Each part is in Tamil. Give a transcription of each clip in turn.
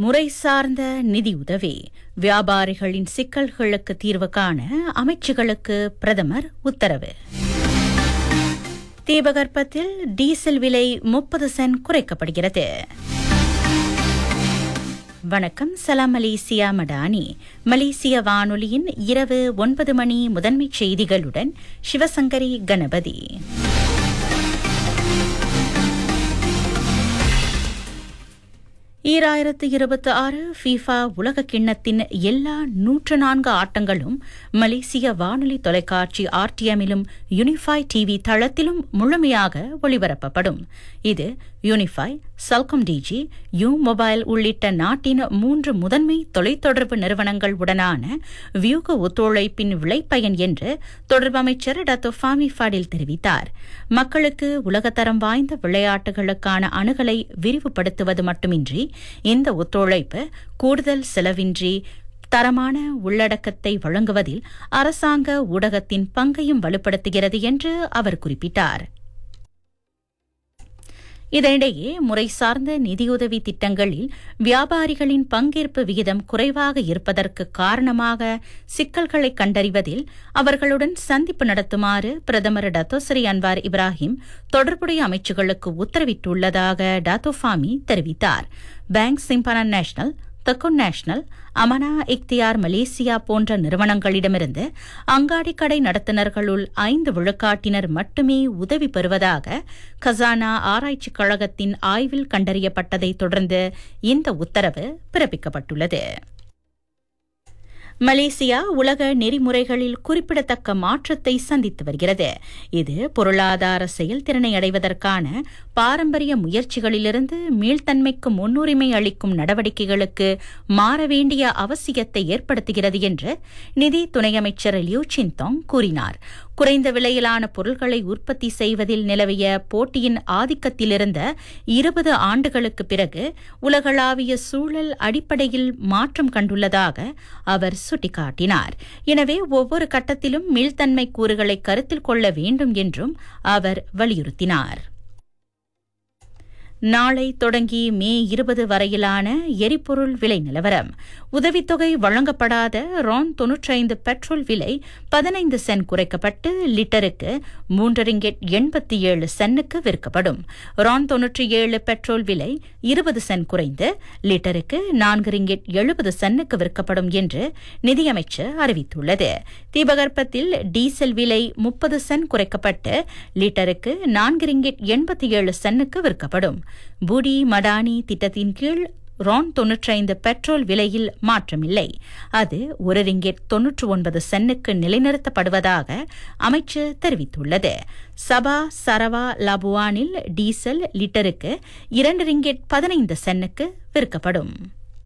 முறை சார்ந்த நிதியுதவி வியாபாரிகளின் சிக்கல்களுக்கு தீர்வு காண அமைச்சுகளுக்கு பிரதமர் உத்தரவு தீபகற்பத்தில் டீசல் விலை முப்பது சென்ட் குறைக்கப்படுகிறது வணக்கம் சலாம் மலேசியா மடானி மலேசிய வானொலியின் இரவு ஒன்பது மணி முதன்மை செய்திகளுடன் சிவசங்கரி கணபதி ஈராயிரத்து இருபத்தி ஆறு ஃபீஃபா உலக கிண்ணத்தின் எல்லா நூற்று நான்கு ஆட்டங்களும் மலேசிய வானொலி தொலைக்காட்சி ஆர்டிஎம்மிலும் யூனிஃபை டிவி தளத்திலும் முழுமையாக ஒளிபரப்பப்படும் இது Unifi Celcom Digi U Mobile உள்ளிட்ட நாட்டின் மூன்று முதன்மை தொலைத்தொடர்பு நிறுவனங்கள் உடனான வியூக ஒத்துழைப்பின் விளைப்பயன் என்று தொடர்பு அமைச்சர் டாக்டர் ஃபாமி ஃபாடில் தெரிவித்தார் மக்களுக்கு உலகத்தரம் வாய்ந்த விளையாட்டுகளுக்கான அணுகலை விரிவுபடுத்துவது மட்டுமின்றி இந்த ஒத்துழைப்பு கூடுதல் செலவின்றி தரமான உள்ளடக்கத்தை வழங்குவதில் அரசாங்க ஊடகத்தின் பங்கையும் வலுப்படுத்துகிறது என்று அவர் குறிப்பிட்டார் இதனிடையே முறை சார்ந்த நிதியுதவி திட்டங்களில் வியாபாரிகளின் பங்கேற்பு விகிதம் குறைவாக இருப்பதற்கு காரணமாக சிக்கல்களை கண்டறிவதில் அவர்களுடன் சந்திப்பு நடத்துமாறு பிரதமர் டத்தோசரி அன்வார் இப்ராஹிம் தொடர்புடைய அமைச்சுகளுக்கு உத்தரவிட்டுள்ளதாக டாத்தோஃபாமி தெரிவித்தார் பேங்க் சிம்பனா நேஷனல் தக்குன் நேஷனல் அமனா இக்தியார் மலேசியா போன்ற நிறுவனங்களிடமிருந்து அங்காடி கடை நடத்துனர்களுள் ஐந்து விழுக்காட்டினர் மட்டுமே உதவி பெறுவதாக கசானா ஆராய்ச்சிக் கழகத்தின் ஆய்வில் கண்டறியப்பட்டதைத் தொடர்ந்து இந்த உத்தரவு பிறப்பிக்கப்பட்டுள்ளது மலேசியா உலக நெறிமுறைகளில் குறிப்பிடத்தக்க மாற்றத்தை சந்தித்து வருகிறது இது பொருளாதார செயல்திறனை அடைவதற்கான பாரம்பரிய முயற்சிகளிலிருந்து மீள்தன்மைக்கு முன்னுரிமை அளிக்கும் நடவடிக்கைகளுக்கு மாற வேண்டிய அவசியத்தை ஏற்படுத்துகிறது என்று நிதி துணை அமைச்சர் லியூ சின்தோங் கூறினார் குறைந்த விலையிலான பொருட்களை உற்பத்தி செய்வதில் நிலவிய போட்டியின் ஆதிக்கத்திலிருந்த இருபது ஆண்டுகளுக்கு பிறகு உலகளாவிய சூழல் அடிப்படையில் மாற்றம் கண்டுள்ளதாக அவர் சுட்டிக்காட்டினார் எனவே ஒவ்வொரு கட்டத்திலும் மீள்தன்மை கூறுகளை கருத்தில் கொள்ள வேண்டும் என்றும் அவர் வலியுறுத்தினார் நாளை தொடங்கி மே இருபது வரையிலான எரிபொருள் விலை நிலவரம் உதவித்தொகை வழங்கப்படாத ரான் தொன்னூற்றைந்து பெட்ரோல் விலை பதினைந்து சென்ட் குறைக்கப்பட்டு லிட்டருக்கு மூன்று ரிங்கெட் எண்பத்தி ஏழு சென்னுக்கு விற்கப்படும் ரான் தொன்னூற்றி ஏழு பெட்ரோல் விலை இருபது சென்ட் குறைந்து லிட்டருக்கு நான்கு ரிங்கெட் எழுபது சென்னுக்கு விற்கப்படும் என்று நிதியமைச்சர் அறிவித்துள்ளது தீபகற்பத்தில் டீசல் விலை முப்பது சென்ட் குறைக்கப்பட்டு லிட்டருக்கு நான்கு ரிங்கெட் எண்பத்தி ஏழு சென்னுக்கு விற்கப்படும் புடி மடானி திட்டத்தின் கீழ் ரான் தொன்னூற்றைந்து பெட்ரோல் விலையில் மாற்றமில்லை அது ஒரு ரிங்கெட் தொன்னூற்று ஒன்பது சென்னுக்கு நிலைநிறுத்தப்படுவதாக அமைச்சு தெரிவித்துள்ளது சபா சரவா லபுவானில் டீசல் லிட்டருக்கு இரண்டு ரிங்கெட் பதினைந்து சென்னுக்கு விற்கப்படும்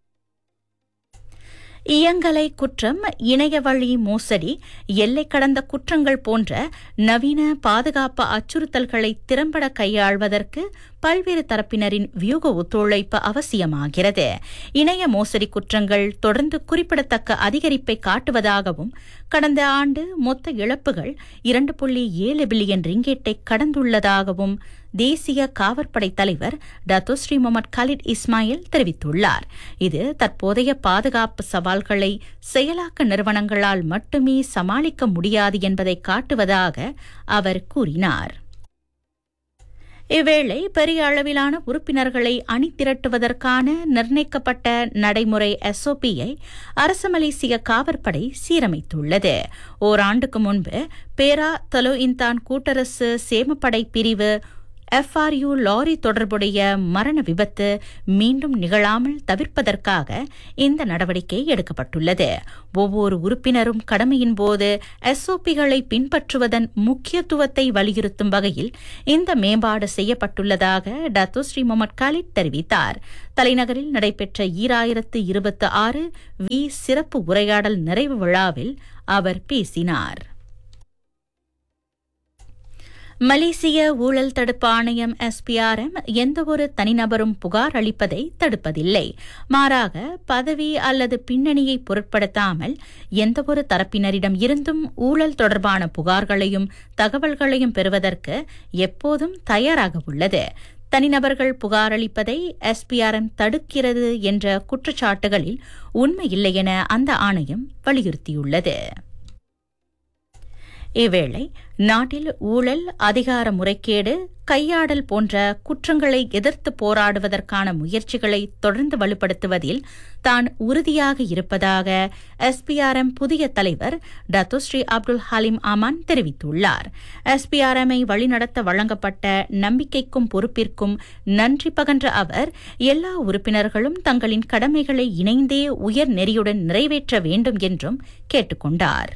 இயங்கலை குற்றம் இணைய வழி மோசடி எல்லை கடந்த குற்றங்கள் போன்ற நவீன பாதுகாப்பு அச்சுறுத்தல்களை திறம்பட கையாள்வதற்கு பல்வேறு தரப்பினரின் வியூக ஒத்துழைப்பு அவசியமாகிறது இணைய மோசடி குற்றங்கள் தொடர்ந்து குறிப்பிடத்தக்க அதிகரிப்பை காட்டுவதாகவும் கடந்த ஆண்டு மொத்த இழப்புகள் இரண்டு புள்ளி ஏழு பில்லியன் ரிங்கெட்டை கடந்துள்ளதாகவும் தேசிய காவற்படை தலைவர் டத்தோஸ்ரீ முகமது கலிட் இஸ்மாயில் தெரிவித்துள்ளார் இது தற்போதைய பாதுகாப்பு சவால்களை செயலாக்க நிறுவனங்களால் மட்டுமே சமாளிக்க முடியாது என்பதை காட்டுவதாக அவர் கூறினார் இவ்வேளை பெரிய அளவிலான உறுப்பினர்களை அணிதிரட்டுவதற்கான நிர்ணயிக்கப்பட்ட நடைமுறை எஸ்ஓபியை அரசு மலேசிய காவற்படை சீரமைத்துள்ளது ஓராண்டுக்கு முன்பு பேரா தலோ இந்தான் கூட்டரசு சேமப்படை பிரிவு எஃப்ஆர்யூ லாரி தொடர்புடைய மரண விபத்து மீண்டும் நிகழாமல் தவிர்ப்பதற்காக இந்த நடவடிக்கை எடுக்கப்பட்டுள்ளது ஒவ்வொரு உறுப்பினரும் கடமையின் போது எஸ்ஓபிகளை பின்பற்றுவதன் முக்கியத்துவத்தை வலியுறுத்தும் வகையில் இந்த மேம்பாடு செய்யப்பட்டுள்ளதாக டத்தோஸ்ரீ முகமது காலித் தெரிவித்தார் தலைநகரில் நடைபெற்ற ஈராயிரத்து இருபத்தி ஆறு வி சிறப்பு உரையாடல் நிறைவு விழாவில் அவர் பேசினார் மலேசிய ஊழல் தடுப்பு ஆணையம் எஸ்பிஆர்எம் எந்தவொரு தனிநபரும் புகார் அளிப்பதை தடுப்பதில்லை மாறாக பதவி அல்லது பின்னணியை பொருட்படுத்தாமல் எந்தவொரு தரப்பினரிடம் இருந்தும் ஊழல் தொடர்பான புகார்களையும் தகவல்களையும் பெறுவதற்கு எப்போதும் தயாராக உள்ளது தனிநபர்கள் புகார் அளிப்பதை எஸ்பிஆர்எம் தடுக்கிறது என்ற குற்றச்சாட்டுகளில் உண்மையில்லை என அந்த ஆணையம் வலியுறுத்தியுள்ளது இவ்வேளை நாட்டில் ஊழல் அதிகார முறைகேடு கையாடல் போன்ற குற்றங்களை எதிர்த்து போராடுவதற்கான முயற்சிகளை தொடர்ந்து வலுப்படுத்துவதில் தான் உறுதியாக இருப்பதாக எஸ்பிஆர்எம் புதிய தலைவர் டத்துஸ்ரீ அப்துல் ஹலீம் அமான் தெரிவித்துள்ளார் எஸ்பிஆர்எம்ஐ வழிநடத்த வழங்கப்பட்ட நம்பிக்கைக்கும் பொறுப்பிற்கும் நன்றி பகன்ற அவர் எல்லா உறுப்பினர்களும் தங்களின் கடமைகளை இணைந்தே உயர் நெறியுடன் நிறைவேற்ற வேண்டும் என்றும் கேட்டுக் கொண்டார்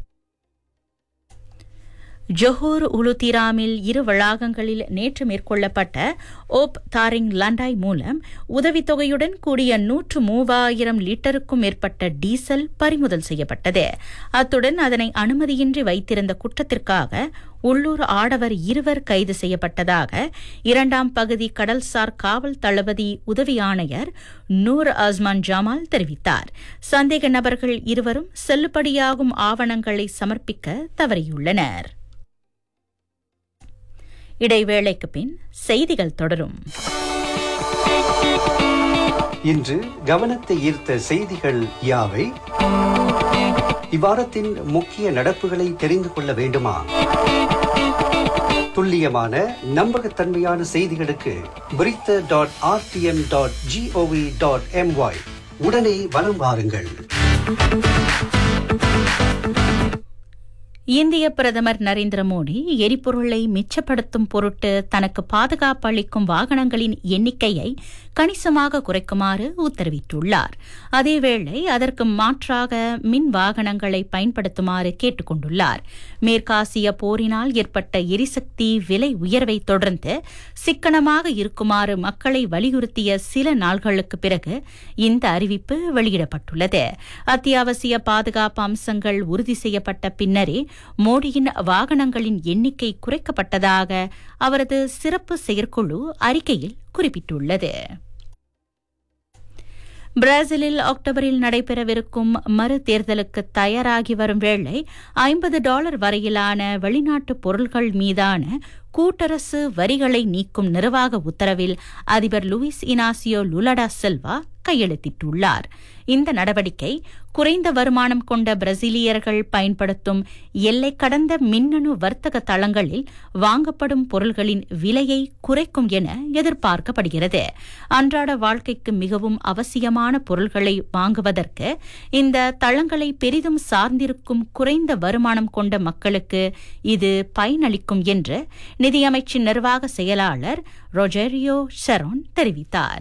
ஜொஹூர் உலுத்திராமில் இரு வளாகங்களில் நேற்று மேற்கொள்ளப்பட்ட ஓப் தாரிங் லண்டாய் மூலம் உதவித்தொகையுடன் கூடிய நூற்று மூவாயிரம் லிட்டருக்கும் மேற்பட்ட டீசல் பறிமுதல் செய்யப்பட்டது அத்துடன் அதனை அனுமதியின்றி வைத்திருந்த குற்றத்திற்காக உள்ளூர் ஆடவர் இருவர் கைது செய்யப்பட்டதாக இரண்டாம் பகுதி கடல்சார் காவல் தளபதி உதவி ஆணையர் நூர் அஸ்மான் ஜமால் தெரிவித்தார் சந்தேக நபர்கள் இருவரும் செல்லுபடியாகும் ஆவணங்களை சமர்ப்பிக்க தவறியுள்ளனர் இடைவேளைக்கு பின் செய்திகள் தொடரும் இன்று கவனத்தை ஈர்த்த செய்திகள் யாவை இவ்வாரத்தின் முக்கிய நடப்புகளை தெரிந்து கொள்ள வேண்டுமா துல்லியமான நம்பகத்தன்மையான செய்திகளுக்கு Berita dot RTM dot GOV dot MY உடனே வலம் வாருங்கள் இந்திய பிரதமர் நரேந்திர மோடி எரிபொருளை மிச்சப்படுத்தும் பொருட்டு தனக்கு பாதுகாப்பு அளிக்கும் வாகனங்களின் எண்ணிக்கையை கணிசமாக குறைக்குமாறு உத்தரவிட்டுள்ளார் அதேவேளை அதற்கு மாற்றாக மின் வாகனங்களை பயன்படுத்துமாறு கேட்டுக் கொண்டுள்ளார் மேற்காசிய போரினால் ஏற்பட்ட எரிசக்தி விலை உயர்வை தொடர்ந்து சிக்கனமாக இருக்குமாறு மக்களை வலியுறுத்திய சில நாள்களுக்கு பிறகு இந்த அறிவிப்பு வெளியிடப்பட்டுள்ளது அத்தியாவசிய பாதுகாப்பு அம்சங்கள் உறுதி செய்யப்பட்ட பின்னரே மோடியின் வாகனங்களின் எண்ணிக்கை குறைக்கப்பட்டதாக அவரது சிறப்பு செயற்குழு அறிக்கையில் குறிப்பிட்டுள்ளது பிரேசிலில் அக்டோபரில் நடைபெறவிருக்கும் மறு தேர்தலுக்கு தயாராகி வரும் வேளை ஐம்பது டாலர் வரையிலான வெளிநாட்டு பொருள்கள் மீதான கூட்டரசு வரிகளை நீக்கும் நிர்வாக உத்தரவில் அதிபர் லூயிஸ் இனாசியோ லுலடா செல்வா கையெழுத்திட்டுள்ளார் இந்த நடவடிக்கை குறைந்த வருமானம் கொண்ட பிரசிலியர்கள் பயன்படுத்தும் எல்லை கடந்த மின்னணு வர்த்தக தளங்களில் வாங்கப்படும் பொருள்களின் விலையை குறைக்கும் என எதிர்பார்க்கப்படுகிறது அன்றாட வாழ்க்கைக்கு மிகவும் அவசியமான பொருள்களை வாங்குவதற்கு இந்த தளங்களை பெரிதும் சார்ந்திருக்கும் குறைந்த வருமானம் கொண்ட மக்களுக்கு இது பயனளிக்கும் என்று நிதியமைச்சின் நிர்வாக செயலாளர் ரொஜெரியோ ஷெரோன் தெரிவித்தார்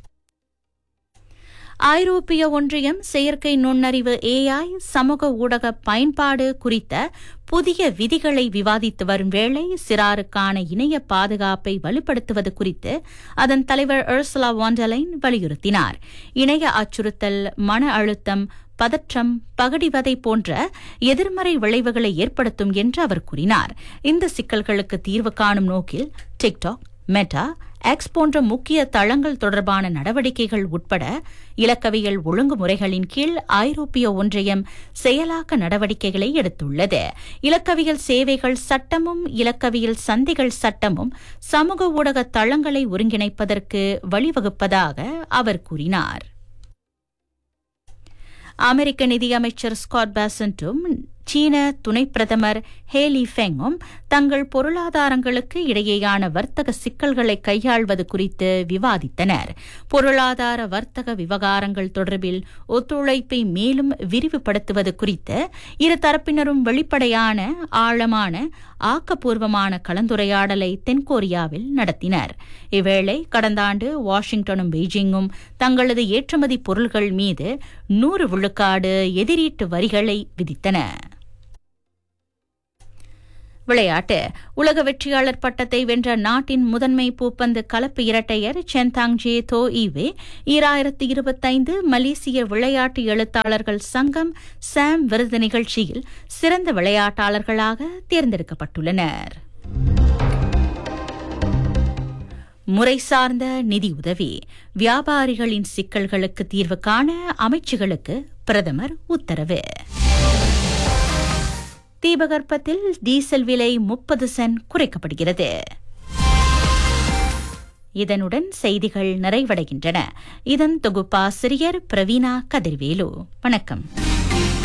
ஐரோப்பிய ஒன்றியம் செயற்கை நுண்ணறிவு ஏஐ சமூக ஊடக பயன்பாடு குறித்த புதிய விதிகளை விவாதித்து வரும் வேளை சிறாருக்கான இணைய பாதுகாப்பை வலுப்படுத்துவது குறித்து அதன் தலைவர் எர்சலா வாண்டலைன் வலியுறுத்தினார் இணைய அச்சுறுத்தல் மன அழுத்தம் பதற்றம் பகடிவதை போன்ற எதிர்மறை விளைவுகளை ஏற்படுத்தும் என்று அவர் கூறினார் இந்த சிக்கல்களுக்கு தீர்வு காணும் நோக்கில் டிக்டாக் மெட்டா எக்ஸ் போன்ற முக்கிய தளங்கள் தொடர்பான நடவடிக்கைகள் உட்பட இலக்கவியல் ஒழுங்குமுறைகளின் கீழ் ஐரோப்பிய ஒன்றியம் செயலாக்க நடவடிக்கைகளை எடுத்துள்ளது இலக்கவியல் சேவைகள் சட்டமும் இலக்கவியல் சந்தைகள் சட்டமும் சமூக ஊடக தளங்களை ஒருங்கிணைப்பதற்கு வழிவகுப்பதாக அவர் கூறினார் அமெரிக்க நிதியமைச்சர் ஸ்காட் பாசன்ட்டும் சீன துணை பிரதமர் ஹேலி ஃபெங்கும் தங்கள் பொருளாதாரங்களுக்கு இடையேயான வர்த்தக சிக்கல்களை கையாள்வது குறித்து விவாதித்தனர் பொருளாதார வர்த்தக விவகாரங்கள் தொடர்பில் ஒத்துழைப்பை மேலும் விரிவுபடுத்துவது குறித்து இரு தரப்பினரும் வெளிப்படையான ஆழமான ஆக்கப்பூர்வமான கலந்துரையாடலை தென்கொரியாவில் நடத்தினர் இவ்வேளை கடந்த ஆண்டு வாஷிங்டனும் பெய்ஜிங்கும் தங்களது ஏற்றுமதி பொருள்கள் மீது நூறு விழுக்காடு எதிரீட்டு வரிகளை விதித்தன விளையாட்டு உலக வெற்றியாளர் பட்டத்தை வென்ற நாட்டின் முதன்மை பூப்பந்து கலப்பு இரட்டையர் சென்தாங்ஜே தோ ஈவே ஈராயிரத்தி இருபத்தைந்து மலேசிய விளையாட்டு எழுத்தாளர்கள் சங்கம் சாம் விருது நிகழ்ச்சியில் சிறந்த விளையாட்டாளர்களாக தேர்ந்தெடுக்கப்பட்டுள்ளனர் முறை சார்ந்த நிதியுதவி வியாபாரிகளின் சிக்கல்களுக்கு தீர்வு காண அமைச்சுகளுக்கு பிரதமர் உத்தரவு தீபகற்பத்தில் டீசல் விலை முப்பது சென்ட் குறைக்கப்படுகிறது இதனுடன் செய்திகள் நிறைவடைகின்றன இதன் தொகுப்பாசிரியர் பிரவீணா கதிர்வேலு வணக்கம்